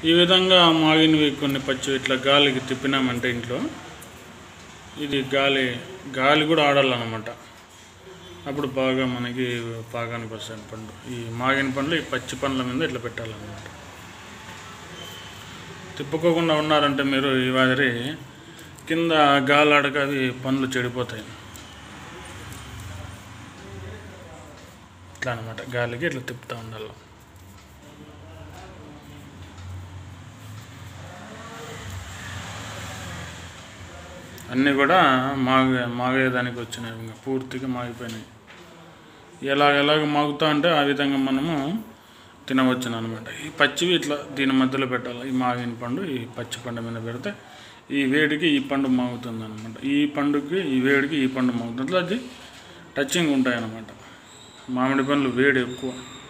ఈ విధంగా మాగినవి కొన్ని పచ్చి ఇట్లా గాలికి తిప్పినామంటే ఇంట్లో ఇది గాలి గాలి కూడా ఆడాలన్నమాట అప్పుడు బాగా మనకి పాగానికి వస్తాయి పండు ఈ మాగిన పండ్లు ఈ పచ్చి పండ్ల మీద ఇట్లా పెట్టాలన్నమాట తిప్పుకోకుండా ఉన్నారంటే మీరు ఈ మాదిరి కింద గాలి ఆడక అవి పండ్లు చెడిపోతాయి ఇట్లా అనమాట గాలికి ఇట్లా తిప్పుతూ ఉండాలి అన్నీ కూడా మాగే మాగేదానికి వచ్చినాయి ఇంకా పూర్తిగా మాగిపోయినాయి ఎలాగ ఎలాగ మాగుతా అంటే ఆ విధంగా మనము తినవచ్చును అనమాట ఈ పచ్చివి ఇట్లా దీని మధ్యలో పెట్టాలి ఈ మాగిన పండు ఈ పచ్చి పండు మీద పెడితే ఈ వేడికి ఈ పండు మాగుతుంది అనమాట ఈ పండుకి ఈ వేడికి ఈ పండు మాగుతుంది అట్లా అది టచింగ్ ఉంటాయి అన్నమాట మామిడి పండ్లు వేడి ఎక్కువ